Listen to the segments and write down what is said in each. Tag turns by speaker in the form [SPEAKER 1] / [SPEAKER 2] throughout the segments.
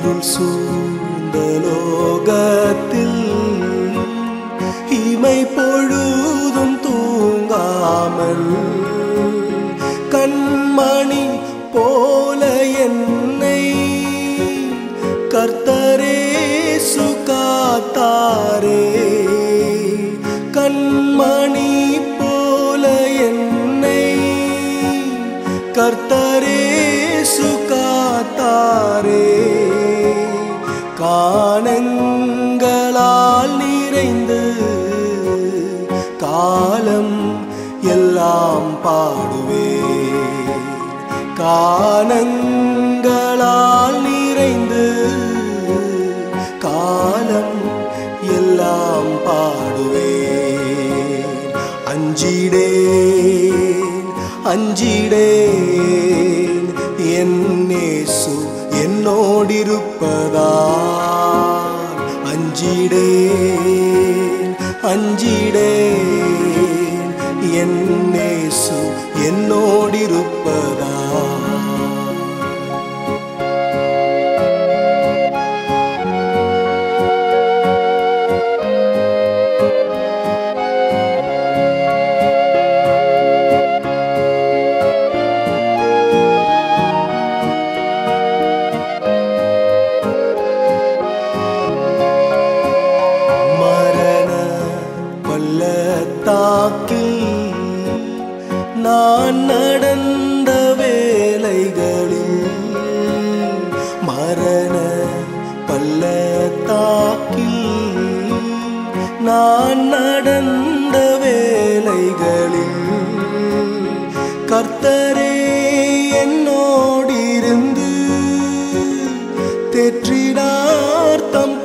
[SPEAKER 1] இருள் சூழ்ந்த லோகத்தில் இமை பொழுதும் தூங்காமல் கண்மணி போல என்னை கர்த்தரே சுகாத்தாரே கண்மணி போல என்னை கர்த்தரே சுகாத்தாரே காணங்களால் நிறைந்து காலம் எல்லாம் பாடுவே காணங்களால் நிறைந்து காலம் எல்லாம் பாடுவேன் அஞ்சிடேன் அஞ்சிடேன் என் நேசு என்னோடிருப்பதால் அஞ்சிடேன் அஞ்சிடேன் என் நேசு என்னோடிருப்பதால் மரண பள்ளத்தாக்கில் நான் நடந்த வேலைகளில் மரண பள்ளத்தாக்கில் நான் நடந்த வேலைகளில் கர்த்தரே என்னோடிருந்து தெற்றினார் தம்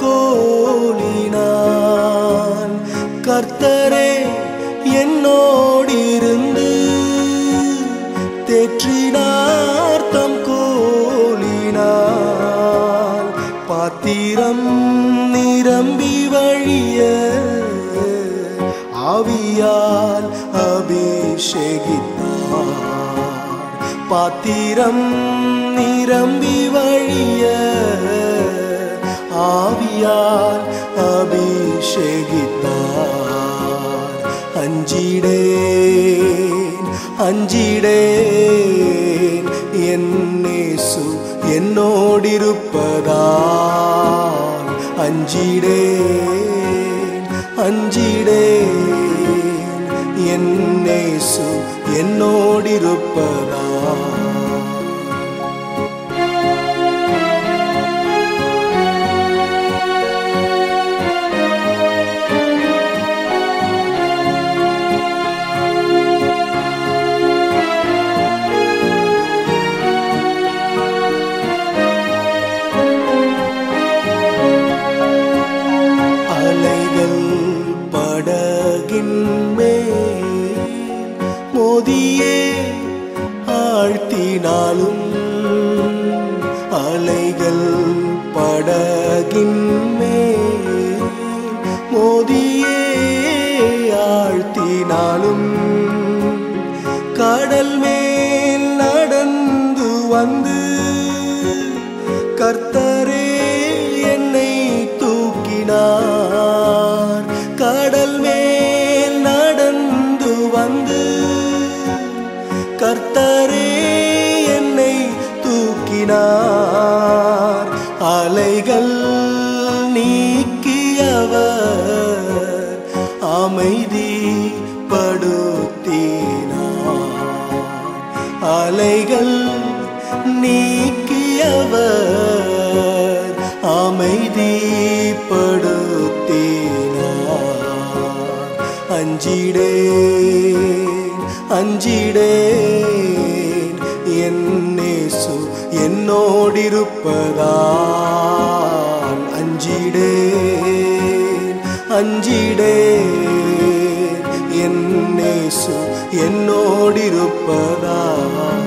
[SPEAKER 1] கோலினான் கர்த்தரே என்னோடிருந்து தெற்றினார் தம் கோலினான் பாத்திரம் நிரம்பி வழிய ஆவியால் அபிஷேகித்தார் பாத்திரம் நிரம்பி வழிய ஆவியால் அபிஷேகித்தார் அஞ்சிடேன் அஞ்சிடேன் என் நேசு என்னோடிருப்பதால் அஞ்சிடேன் அஞ்சிடேன் என் நேசு என்னோடிருப்பதால் அலைகள் படகின் மேல் மோதியே ஆழ்த்தினாலும் அலைகள் படகின் மேல் மோதியே ஆழ்த்தினாலும் கடல் மேல் நடந்து வந்து கர்த்தரே என்னை தூக்கினார் கடல் மேல் நடந்து வந்து கர்த்தரே என்னை தூக்கினார் அலைகள் நீக்கியவர் அமைதி படுத்தினார் அலைகள் நீக்கியவர் அமைதிப்படுத்தினார் அஞ்சிடேன் அஞ்சிடேன் என் நேசு என்னோடிருப்பதால் அஞ்சிடேன் அஞ்சிடேன் என் நேசு என்னோடிருப்பதால்